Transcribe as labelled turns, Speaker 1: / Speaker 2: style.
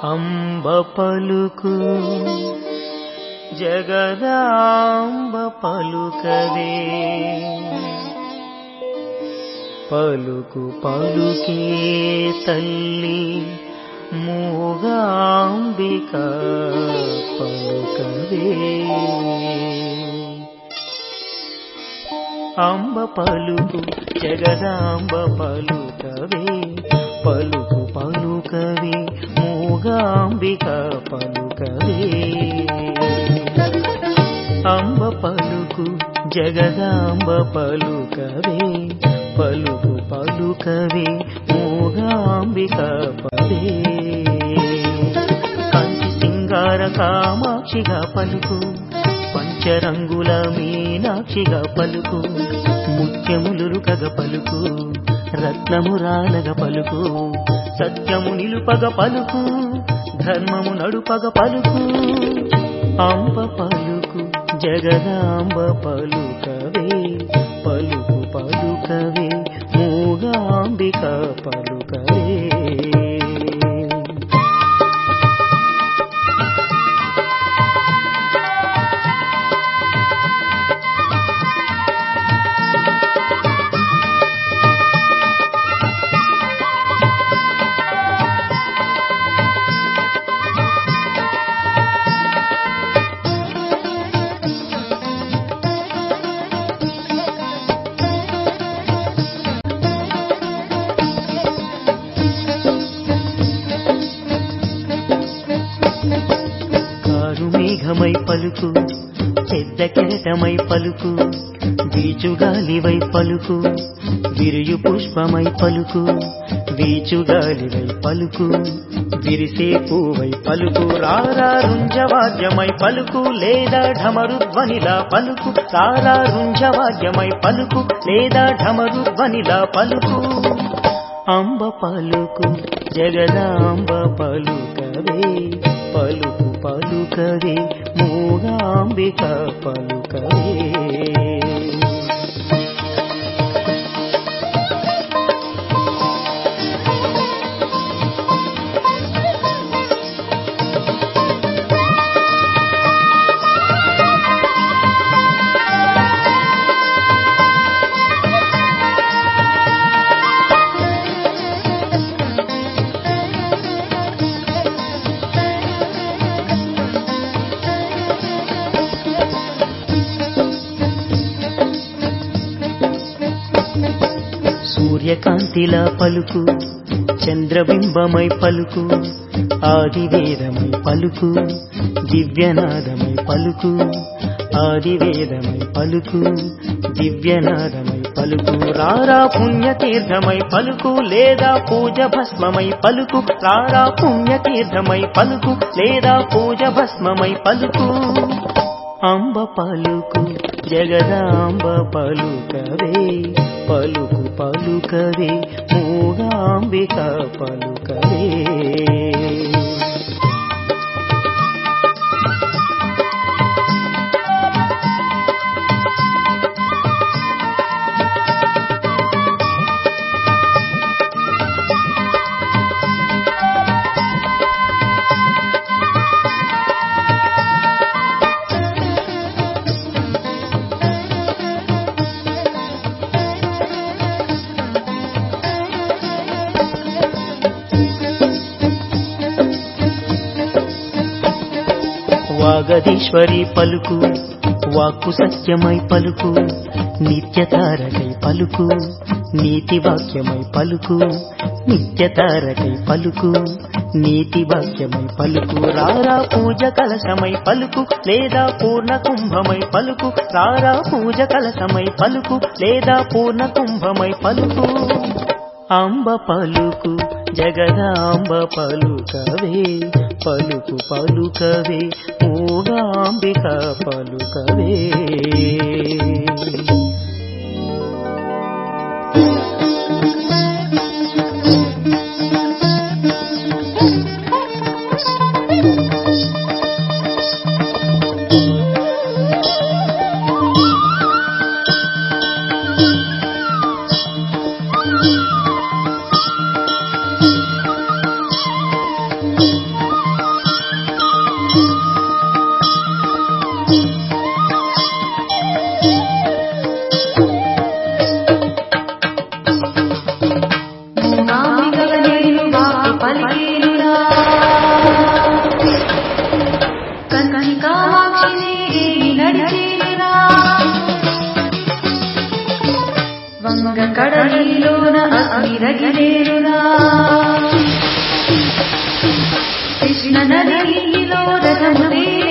Speaker 1: అంబ పలుకు జగదాంబ పలుకవే పలుకు పలుకే తల్లి మూగాంబిక పలుకవే అంబ పలుకు జగదాంబ పలుకవే పలుకు పలుకవే మూగాంబిక పలుకవే అంబ పలుకు జగదాంబ పలుకవే పలుకు పలుకవే మూగాంబిక పదే కంచి సింగార కామాక్షిగా పలుకు పంచరంగుల మీనాక్షిగా పలుకు ముత్యములురుకగ పలుకు రత్నమురాలగ పలుకు సత్యము నిలుపగ పలుకు ధర్మము నడుపగ పలుకు అంబ పలుకు జగదాంబ పలుకవే పలుకు పలుకవే మూగాంబిక పలుకవే కారు మేఘమై పలుకు పెద్ద కెరటమై పలుకు వీచుగాలివై పలుకు విరియు పుష్పమై పలుకు వీచుగాలివై పలుకు విరిసే పూవై పలుకు రారా రుంజవాద్యమై పలుకు లేదా ఢమరుధ్వనిలా పలుకు రారా రుంజవాద్యమై పలుకు లేదా ఢమరుధ్వనిలా పలుకు అంబ పలుకు జగదాంబ పలుకవే పలుకు పలుకవే మూగాంబిక పలుకవే సూర్యకాంతిలా పలుకు చంద్రబింబమై పలుకు ఆదివేదమై పలుకు దివ్యనాదమై పలుకు ఆదివేదమై పలుకు దివ్యనాదమై పలుకు రారా పుణ్యతీర్థమై పలుకు లేదా పూజ భస్మమై పలుకు రారా పుణ్యతీర్థమై పలుకు లేదా పూజ భస్మమై పలుకు అంబ పలుకు జగదాంబ పలుకవే పలుకు పలుకవే మూగాంబిక పలుకవే వాగదీశ్వరి పలుకు వాక్కు సత్యమై పలుకు నిత్యతారకై పలుకు నీతి వాక్యమై పలుకు నిత్యతారకై పలుకు నీతి వాక్యమై పలుకు రారా పూజ కలశమై పలుకు లేదా పూర్ణ కుంభమై పలుకు రారా పూజ కలశమై పలుకు లేదా పూర్ణ కుంభమై పలుకు అంబ పలుకు జగదాంబ పలుకవే పలుకు పలుకవే మూగాంబిక పలుకవే
Speaker 2: అగ్నిరగిలేరురా కృష్ణ నదిలో రథము